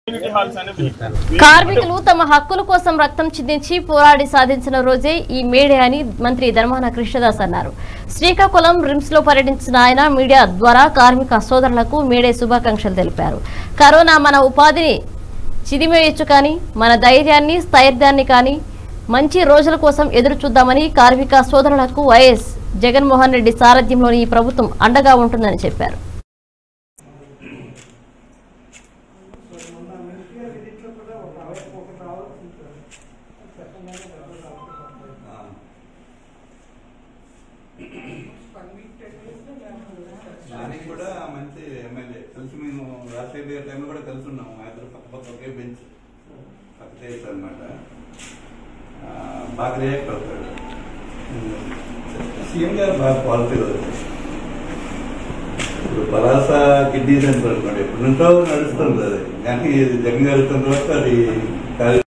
community halls అనేవి కార్మికులు తమ హక్కుల కోసం రక్తం చిందించి పోరాడి సాధించిన రోజే ఈ మేడే అని మంత్రి ధర్మాన కృష్ణదాస్ అన్నారు శ్రీకాకుళం రిమ్స్ లో పర్యటించిన ఆయన మీడియా ద్వారా కార్మిక సోదరులకు మేడే శుభాకాంక్షలు తెలిపారు కరోనా మన ఉపాధిని చిదిమేయొచ్చు కానీ మన ధైర్యాన్ని స్థైర్యాన్ని కానీ మంచి రోజుల కోసం ఎదురు చూద్దామని కార్మిక సోదరులకు వైఎస్ జగన్మోహన్ రెడ్డి సారథ్యంలోని ఈ ప్రభుత్వం అండగా ఉంటుందని చెప్పారు దానికి కూడా మంచి ఎమ్మెల్యే కలిసి మేము రాజశేఖర్ గారి టైంలో కూడా కలిసి ఉన్నాము మా ఇద్దరు పక్క పక్క ఒకే బెంచ్ పక్క తెలుసు అనమాట బాగా రియాక్ట్ అవుతాడు సీఎం గారు బాగా క్వాలిటీ ఇప్పుడు పలాస కిడ్నీ సెంటర్ అనుకోండి ఎప్పటి నుంచో నడుస్తుంది అది కానీ ఇది జగన్ గారి వచ్చిన తర్వాత అది ఖాళీ